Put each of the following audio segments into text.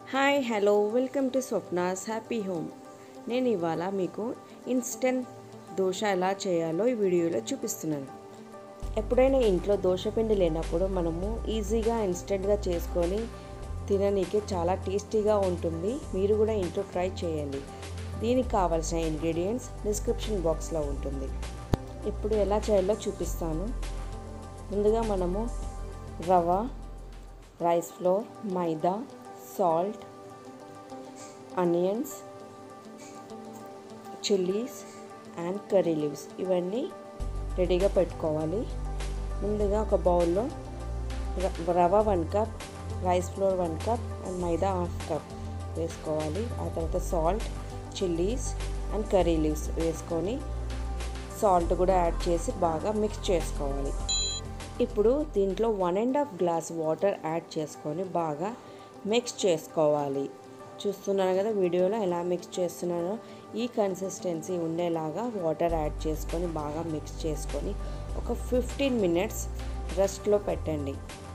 hi hello welcome to Swapna's happy home నేను ఇవాళ మీకు ఇన్స్టెంట్ దోశ ఎలా చేయాలో ఈ వీడియోలో చూపిస్తున్నాను ఎప్పుడైనా ఇంట్లో దోశ పిండి లేనప్పుడు మనము ఈజీగా ఇన్స్టెంట్గా చేసుకొని తిననీకి చాలా టేస్టీగా ఉంటుంది మీరు కూడా ఇంట్లో ట్రై చేయండి దీనికి కావాల్సిన ఇంగ్రీడియంట్స్ డిస్క్రిప్షన్ బాక్స్లో ఉంటుంది ఇప్పుడు ఎలా చేయాలో చూపిస్తాను ముందుగా మనము rava rice flour maida salt onions chillies and curry leaves ఇవన్నీ రెడీగా పెట్టుకోవాలి ముందుగా ఒక బౌల్లో rava one cup rice flour one cup and maida half cup వేసుకోవాలి ఆ తర్వాత salt chillies and curry leaves వేసుకొని సాల్ట్ కూడా యాడ్ చేసి బాగా మిక్స్ చేసుకోవాలి ఇప్పుడు దీంట్లో one and half glass water add చేసుకొని బాగా మిక్స్ చేసుకోవాలి చూస్తున్నాను కదా వీడియోలో ఎలా మిక్స్ చేస్తున్నానో ఈ కన్సిస్టెన్సీ ఉండేలాగా వాటర్ యాడ్ చేసుకొని బాగా మిక్స్ చేసుకొని ఒక ఫిఫ్టీన్ మినిట్స్ రెస్ట్లో పెట్టండి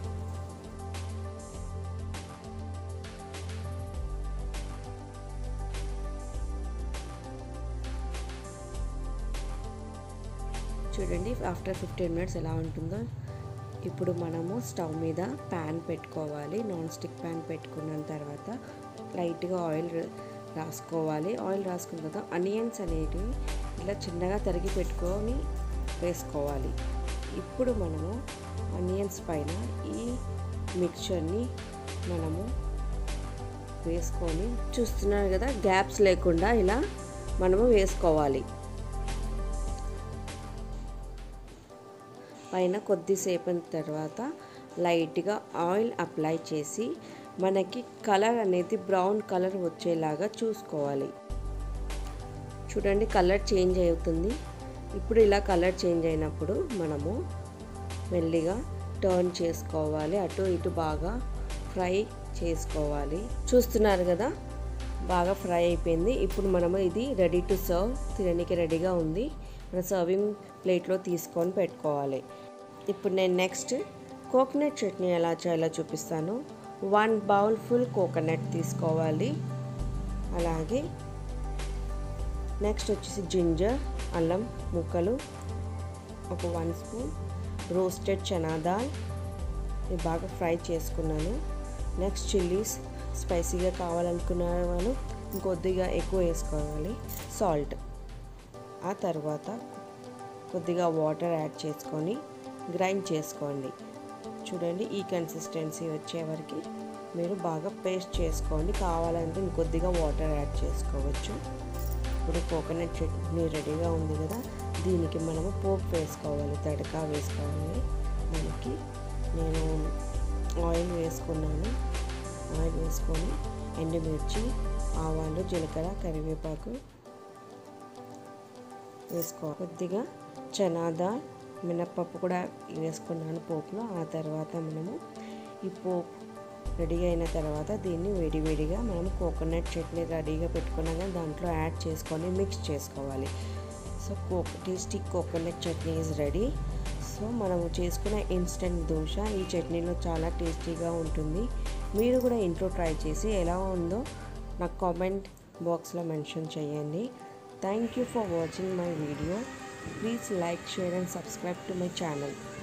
చూడండి ఆఫ్టర్ ఫిఫ్టీన్ మినిట్స్ ఎలా ఉంటుందో ఇప్పుడు మనము స్టవ్ మీద ప్యాన్ పెట్టుకోవాలి నాన్ స్టిక్ ప్యాన్ పెట్టుకున్న తర్వాత లైట్గా ఆయిల్ రాసుకోవాలి ఆయిల్ రాసుకున్న తర్వాత అనియన్స్ అనేటివి ఇలా చిన్నగా తరిగి పెట్టుకొని వేసుకోవాలి ఇప్పుడు మనము అనియన్స్ పైన ఈ మిక్చర్ని మనము వేసుకొని చూస్తున్నారు కదా గ్యాప్స్ లేకుండా ఇలా మనము వేసుకోవాలి పైన కొద్దిసేపు తర్వాత లైట్గా ఆయిల్ అప్లై చేసి మనకి కలర్ అనేది బ్రౌన్ కలర్ వచ్చేలాగా చూసుకోవాలి చూడండి కలర్ చేంజ్ అవుతుంది ఇప్పుడు ఇలా కలర్ చేంజ్ అయినప్పుడు మనము మెల్లిగా టర్న్ చేసుకోవాలి అటు ఇటు బాగా ఫ్రై చేసుకోవాలి చూస్తున్నారు కదా బాగా ఫ్రై అయిపోయింది ఇప్పుడు మనము ఇది రెడీ టు సర్వ్ తినడానికి రెడీగా ఉంది మన సర్వింగ్ ప్లేట్లో తీసుకొని పెట్టుకోవాలి ఇప్పుడు నేను నెక్స్ట్ కోకోనట్ చట్నీ ఎలా చేయాలో చూపిస్తాను వన్ బౌల్ ఫుల్ కోకోనట్ తీసుకోవాలి అలాగే నెక్స్ట్ వచ్చేసి జింజర్ అల్లం ముక్కలు ఒక one spoon roasted chana dal ఇది బాగా ఫ్రై చేసుకున్నాను నెక్స్ట్ చిల్లీస్ స్పైసీగా కావాలనుకున్న వాళ్ళు ఇంకొద్దిగా ఎక్కువ వేసుకోవాలి సాల్ట్ ఆ తర్వాత కొద్దిగా వాటర్ యాడ్ చేసుకొని గ్రైండ్ చేసుకోండి చూడండి ఈ కన్సిస్టెన్సీ వచ్చే వరకు మీరు బాగా పేస్ట్ చేసుకోండి కావాలంటే ఇంకొద్దిగా వాటర్ యాడ్ చేసుకోవచ్చు ఇప్పుడు కోకోనట్ చట్నీ రెడీగా ఉంది కదా దీనికి మనము పోపు వేసుకోవాలి తడకా వేసుకోవాలి మనకి నేను ఆయిల్ వేసుకున్నాను ఆయిల్ వేసుకొని ఎండుమిర్చి ఆవాలు జీలకర్ర కరివేపాకు వేసుకో కొద్దిగా చనాదా మినప్పప్పు కూడా వేసుకున్నాను పోపులో ఆ తర్వాత మనము ఈ పోపు రెడీ అయిన తర్వాత దీన్ని వేడివేడిగా మనం కోకోనట్ చట్నీ రెడీగా పెట్టుకున్నాక దాంట్లో యాడ్ చేసుకొని మిక్స్ చేసుకోవాలి సో కో tasty coconut chutney is ready so మనము చేసుకున్న ఇన్స్టెంట్ దోశ ఈ చట్నీలో చాలా టేస్టీగా ఉంటుంది మీరు కూడా ఇంట్లో ట్రై చేసి ఎలా ఉందో నాకు కామెంట్ బాక్స్లో మెన్షన్ చేయండి thank you for watching my video please like share and subscribe to my channel